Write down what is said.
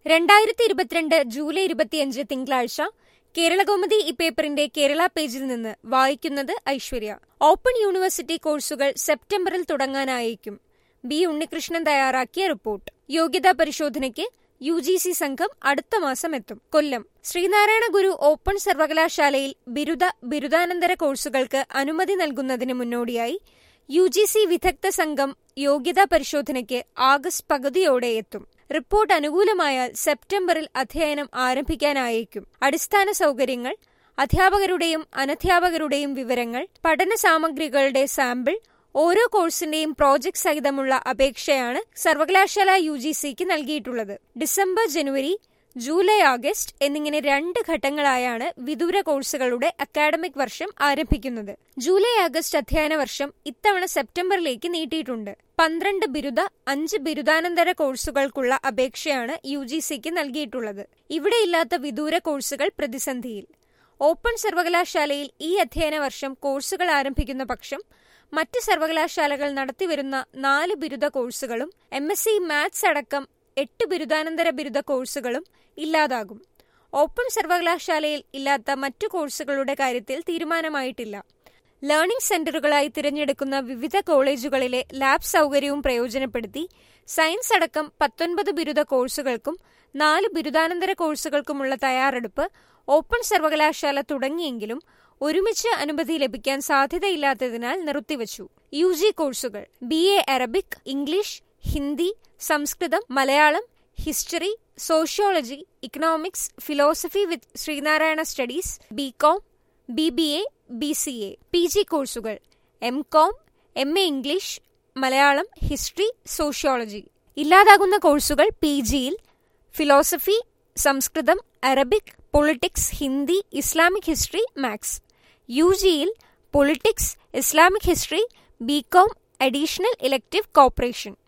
രണ്ടായിരത്തി ഇരുപത്തിരണ്ട് ജൂലൈ ഇരുപത്തിയഞ്ച് തിങ്കളാഴ്ച കേരളകൗമുദി ഈ പേപ്പറിന്റെ കേരള പേജിൽ നിന്ന് വായിക്കുന്നത് ഐശ്വര്യ ഓപ്പൺ യൂണിവേഴ്സിറ്റി കോഴ്സുകൾ സെപ്റ്റംബറിൽ തുടങ്ങാനായേക്കും ബി ഉണ്ണികൃഷ്ണൻ തയ്യാറാക്കിയ റിപ്പോർട്ട് യോഗ്യതാ പരിശോധനയ്ക്ക് യു ജി സി സംഘം അടുത്ത മാസം എത്തും കൊല്ലം ശ്രീനാരായണ ഗുരു ഓപ്പൺ സർവകലാശാലയിൽ ബിരുദ ബിരുദാനന്തര കോഴ്സുകൾക്ക് അനുമതി നൽകുന്നതിന് മുന്നോടിയായി യു ജി സി വിദഗ്ധ സംഘം യോഗ്യതാ പരിശോധനയ്ക്ക് ആഗസ്റ്റ് പകുതിയോടെ എത്തും റിപ്പോർട്ട് അനുകൂലമായാൽ സെപ്റ്റംബറിൽ അധ്യയനം ആരംഭിക്കാനായേക്കും അടിസ്ഥാന സൗകര്യങ്ങൾ അധ്യാപകരുടെയും അനധ്യാപകരുടെയും വിവരങ്ങൾ പഠന സാമഗ്രികളുടെ സാമ്പിൾ ഓരോ കോഴ്സിന്റെയും പ്രോജക്ട് സഹിതമുള്ള അപേക്ഷയാണ് സർവകലാശാല യു ജി സിക്ക് നൽകിയിട്ടുള്ളത് ഡിസംബർ ജനുവരി ജൂലൈ ആഗസ്റ്റ് എന്നിങ്ങനെ രണ്ട് ഘട്ടങ്ങളായാണ് വിദൂര കോഴ്സുകളുടെ അക്കാഡമിക് വർഷം ആരംഭിക്കുന്നത് ജൂലൈ ആഗസ്റ്റ് അധ്യയന വർഷം ഇത്തവണ സെപ്റ്റംബറിലേക്ക് നീട്ടിയിട്ടുണ്ട് പന്ത്രണ്ട് ബിരുദ അഞ്ച് ബിരുദാനന്തര കോഴ്സുകൾക്കുള്ള അപേക്ഷയാണ് യു ജി സിക്ക് നൽകിയിട്ടുള്ളത് ഇവിടെയില്ലാത്ത വിദൂര കോഴ്സുകൾ പ്രതിസന്ധിയിൽ ഓപ്പൺ സർവകലാശാലയിൽ ഈ അധ്യയന വർഷം കോഴ്സുകൾ ആരംഭിക്കുന്ന പക്ഷം മറ്റ് സർവകലാശാലകൾ നടത്തിവരുന്ന നാല് ബിരുദ കോഴ്സുകളും എം എസ് സി മാത്സ് അടക്കം എട്ട് ബിരുദാനന്തര ബിരുദ കോഴ്സുകളും ഇല്ലാതാകും ഓപ്പൺ സർവകലാശാലയിൽ ഇല്ലാത്ത മറ്റു കോഴ്സുകളുടെ കാര്യത്തിൽ തീരുമാനമായിട്ടില്ല ലേണിംഗ് സെന്ററുകളായി തിരഞ്ഞെടുക്കുന്ന വിവിധ കോളേജുകളിലെ ലാബ് സൗകര്യവും പ്രയോജനപ്പെടുത്തി സയൻസ് അടക്കം പത്തൊൻപത് ബിരുദ കോഴ്സുകൾക്കും നാല് ബിരുദാനന്തര കോഴ്സുകൾക്കുമുള്ള തയ്യാറെടുപ്പ് ഓപ്പൺ സർവകലാശാല തുടങ്ങിയെങ്കിലും ഒരുമിച്ച് അനുമതി ലഭിക്കാൻ സാധ്യതയില്ലാത്തതിനാൽ നിർത്തിവച്ചു യു ജി കോഴ്സുകൾ B A Arabic English Hindi Sanskrit Malayalam history sociology economics philosophy with Sreenarayana studies B com B B A B C A P G കോഴ്സുകൾ M com M A English Malayalam history sociology ഇല്ലാതാകുന്ന കോഴ്സുകൾ പി ജിയിൽ philosophy Sanskrit Arabic politics Hindi Islamic history maths U ജിയിൽ politics Islamic history B com additional elective corporation